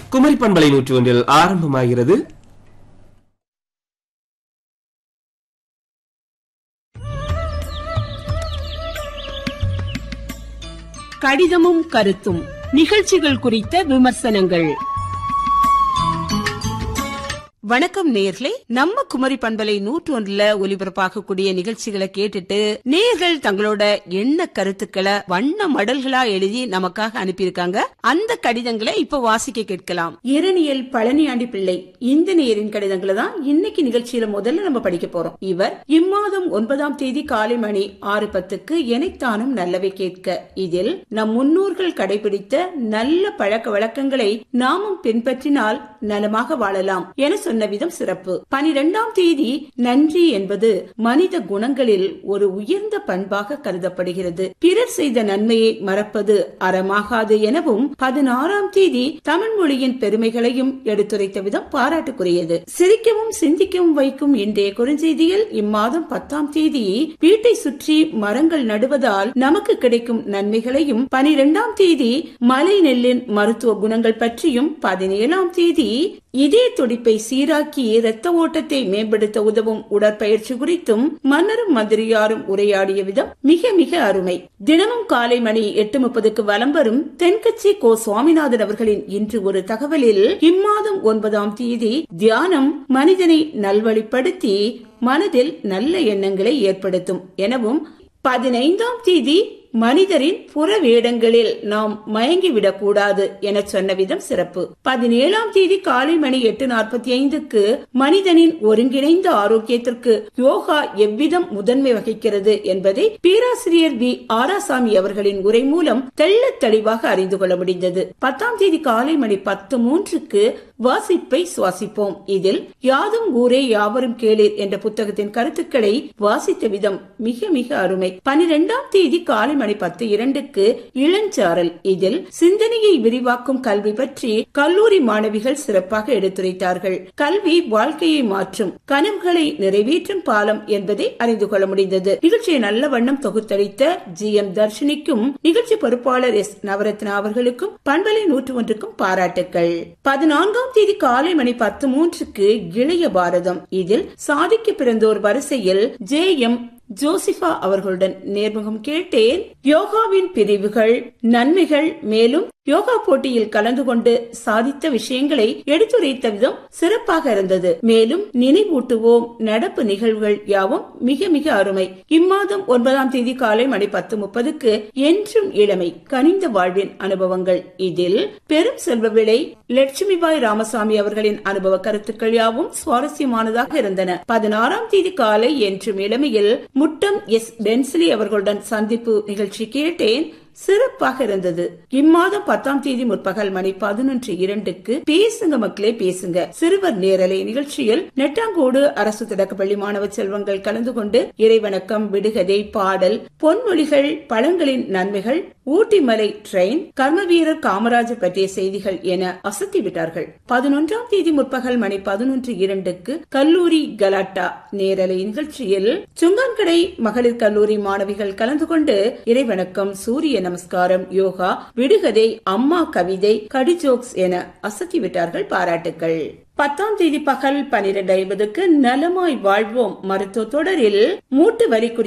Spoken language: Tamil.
குமரி பண்பலை நூற்றி ஒன்றில் ஆரம்பமாகிறது கடிதமும் கருத்தும் நிகழ்ச்சிகள் குறித்த விமர்சனங்கள் வணக்கம் நேர்களே நம்ம குமரி பண்பலை நூற்று ஒன்றுல ஒலிபரப்பாகக்கூடிய நிகழ்ச்சிகளை கேட்டுட்டு நேர்கள் தங்களோட எண்ண கருத்துக்களை வண்ண மடல்களா எழுதி நமக்காக அனுப்பியிருக்காங்க அந்த கடிதங்களை இப்ப வாசிக்க கேட்கலாம் இரணியல் பழனியாண்டி பிள்ளை இந்த நேரின் கடிதங்களை தான் இன்னைக்கு நிகழ்ச்சியில முதல்ல நம்ம படிக்க போறோம் இவர் இம்மாதம் ஒன்பதாம் தேதி காலை மணி ஆறு பத்துக்கு எனைத்தானும் நல்லவை கேட்க இதில் நம் முன்னோர்கள் கடைபிடித்த நல்ல பழக்க வழக்கங்களை நாமும் பின்பற்றினால் நலமாக வாழலாம் என சொன்ன விதம் சிறப்பு பனிரெண்டாம் தேதி நன்றி என்பது மனித குணங்களில் ஒரு உயர்ந்த பண்பாக கருதப்படுகிறது பிறர் செய்த நன்மையை மறப்பது அறமாகாது எனவும் பதினாறாம் தேதி தமிழ் மொழியின் பெருமைகளையும் எடுத்துரைத்த விதம் பாராட்டுக்குரியது சிரிக்கவும் சிந்திக்கவும் வைக்கும் இன்றைய குறுஞ்செய்தியில் இம்மாதம் பத்தாம் தேதி வீட்டை சுற்றி மரங்கள் நடுவதால் நமக்கு கிடைக்கும் நன்மைகளையும் பனிரெண்டாம் தேதி மலை நெல்லின் மருத்துவ குணங்கள் பற்றியும் பதினேழாம் தேதி இதே துடிப்பை சீராக்கி இரத்த ஓட்டத்தை மேம்படுத்த உதவும் உடற்பயிற்சி குறித்தும் மன்னரும் மந்திரியாரும் உரையாடிய விதம் மிக மிக அருமை தினமும் காலை மணி எட்டு முப்பதுக்கு வலம் வரும் தென்கட்சி கோ சுவாமிநாதன் அவர்களின் இன்று ஒரு தகவலில் இம்மாதம் ஒன்பதாம் தேதி தியானம் மனிதனை நல்வழிப்படுத்தி மனதில் நல்ல எண்ணங்களை ஏற்படுத்தும் எனவும் பதினைந்தாம் தேதி மனிதரின் புற வேடங்களில் நாம் மயங்கிவிடக் கூடாது என சொன்ன விதம் சிறப்பு பதினேழாம் தேதி காலை மணி எட்டு நாற்பத்தி ஐந்துக்கு மனிதனின் ஒருங்கிணைந்த ஆரோக்கியத்திற்கு யோகா எவ்விதம் முதன்மை வகிக்கிறது என்பதை பேராசிரியர் வி ஆராசாமி அவர்களின் உரை மூலம் தெள்ள தெளிவாக அறிந்து கொள்ள முடிந்தது பத்தாம் தேதி காலை மணி பத்து மூன்றுக்கு வாசிப்பை சுவாசிப்போம் இதில் யாதும் ஊரே யாவரும் கேளீர் என்ற புத்தகத்தின் கருத்துக்களை வாசித்த விதம் மிக மிக அருமை பனிரெண்டாம் தேதி காலை மணி பத்து இரண்டுக்கு இளஞ்சாரல் இதில் சிந்தனையை விரிவாக்கும் கல்வி பற்றி கல்லூரி மாணவிகள் சிறப்பாக எடுத்துரைத்தார்கள் கல்வி வாழ்க்கையை மாற்றும் கனவுகளை நிறைவேற்றும் பாலம் என்பதை அறிந்து கொள்ள முடிந்தது நிகழ்ச்சியை நல்ல வண்ணம் தொகுத்தளித்த ஜி எம் தர்ஷினிக்கும் நிகழ்ச்சி பொறுப்பாளர் எஸ் நவரத்னா அவர்களுக்கும் பண்பலை நூற்று ஒன்றுக்கும் பாராட்டுக்கள் பதினான்காம் தேதி காலை மணி பத்து மூன்றுக்கு இளைய பாரதம் இதில் சாதிக்க பிறந்தோர் வரிசையில் ஜே எம் ஜோசிபா அவர்களுடன் நேர்முகம் கேட்டேன் யோகாவின் பிரிவுகள் நன்மைகள் மேலும் யோகா போட்டியில் கலந்து கொண்டு சாதித்த விஷயங்களை எடுத்துரைத்த விதம் சிறப்பாக இருந்தது மேலும் நினைவூட்டுவோம் நடப்பு நிகழ்வுகள் யாவும் மிக மிக அருமை இம்மாதம் ஒன்பதாம் தேதி காலை மணி பத்து முப்பதுக்கு என்றும் இளமை கனிந்த வாழ்வின் அனுபவங்கள் இதில் பெரும் செல்வ விலை லட்சுமிபாய் ராமசாமி அவர்களின் அனுபவ கருத்துக்கள் யாவும் சுவாரஸ்யமானதாக இருந்தன பதினாறாம் தேதி காலை என்றும் இளமையில் முட்டம் எஸ் பென்சிலி அவர்களுடன் சந்திப்பு நிகழ்ச்சி கேட்டேன் சிறப்பாக இருந்தது இம்மாதம் பத்தாம் தேதி முற்பகல் மணி பதினொன்று இரண்டுக்கு பேசுங்க மக்களே பேசுங்க சிறுவர் நேரலை நிகழ்ச்சியில் நெட்டாங்கோடு அரசு தொடக்கப்பள்ளி மாணவ செல்வங்கள் கலந்து கொண்டு இறைவணக்கம் விடுகதை பாடல் பொன்மொழிகள் பழங்களின் நன்மைகள் ஊட்டிமலை ட்ரெயின் கர்மவீரர் காமராஜர் பற்றிய செய்திகள் என அசத்தி விட்டார்கள் பதினொன்றாம் தேதி முற்பகல் மணி பதினொன்று இரண்டுக்கு கல்லூரி கலாட்டா நேரலை நிகழ்ச்சியில் சுங்கான்கடை மகளிர் கல்லூரி மாணவிகள் கலந்து கொண்டு இறைவணக்கம் சூரிய நமஸ்காரம் யோகா விடுகதை அம்மா கவிதை கடிஜோக்ஸ் என அசத்தி விட்டார்கள் பாராட்டுக்கள் பத்தாம் தேதி பகல் பனிரெண்டு ஐம்பதுக்கு நலமாய் வாழ்வோம் மருத்துவ தொடரில் மூட்டு வலி குறித்து